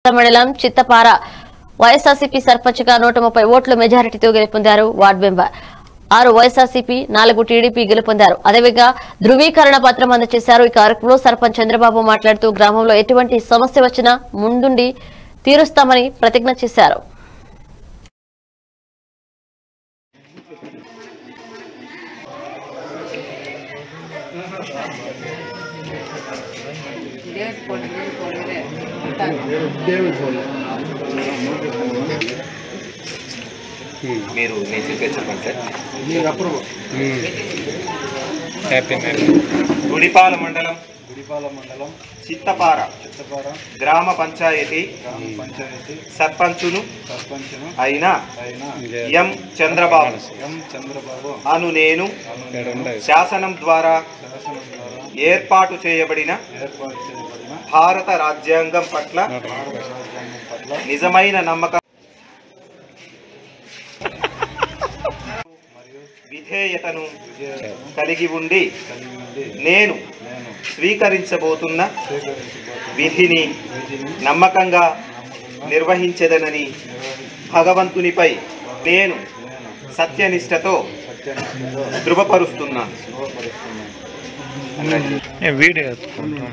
మండలం చిత్తపార వైఎస్ఆర్సీపీ సర్పంచ్ గా నూట ముప్పై ఓట్ల మెజారిటీతో గెలుపొందారు వార్డు మెంబర్ ఆరు వైఎస్ఆర్సీపీ నాలుగు టీడీపీ గెలుపొందారు అదేవిధంగా ధృవీకరణ పత్రం అందజేశారు ఈ కార్యక్రమంలో సర్పంచ్ చంద్రబాబు మాట్లాడుతూ గ్రామంలో ఎటువంటి సమస్య వచ్చినా ముందుండి తీరుస్తామని ప్రతిజ్ఞ చేశారు మీరు నేను చెప్పేది చెప్పండి సార్ హ్యాపీ మ్యారీ గుడిపాల మండలం గుడిపాల మండలం చిత్తపార చిత్తపార గ్రామ పంచాయతీ గ్రామ పంచాయతీ సర్పంచును సర్పంచ్ను అయిన అయిన ఎం చంద్రబాబు ఎం చంద్రబాబు అను నేను అను శాసనం ద్వారా శాసనం ద్వారా ఏర్పాటు చేయబడిన ఏర్పాటు చేయబడిన భారత రాజ్యాంగం పట్ల భారత రాజ్యాంగం పట్ల నిజమైన నమ్మకం మరియు విధేయతను విజయతను కలిగి ఉండి కలిగి ఉండి నేను నేను స్వీకరించబోతున్న స్వీకరించబోతున్న విధిని విధిని నమ్మకంగా నమ్మకంగా నిర్వహించదనని నిర్వహించి భగవంతునిపై నేను నేను సత్యనిష్టతో సత్యాన్ని ధృవపరుస్తున్నాను ధృవపరుస్తున్నాను వీడియో ఎత్తుకుంటాం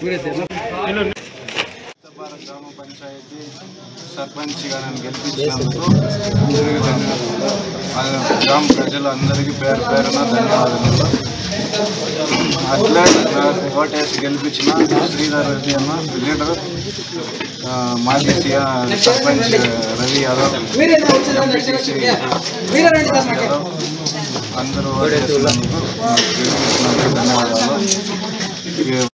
చిత్తపార గ్రామ పంచాయతీ సర్పంచ్గా నన్ను గెలిపించినందుకు అందరికీ ధన్యవాదాలు ఆ గ్రామ ప్రజలందరికీ పేరు పేరున ధన్యవాదాలు అట్లే నాకు ఓటేసి గెలిపించిన శ్రీధర్ రెడ్డి అన్న లీడర్ ఆ, మాజీ సీఎం సర్పంచ్ రవి యాదవ్ ఎంపీటీసీ యాదవ్ అందరూ ఓటేసినందుకు నాకు గెలిపించినందుకు ధన్యవాదాలు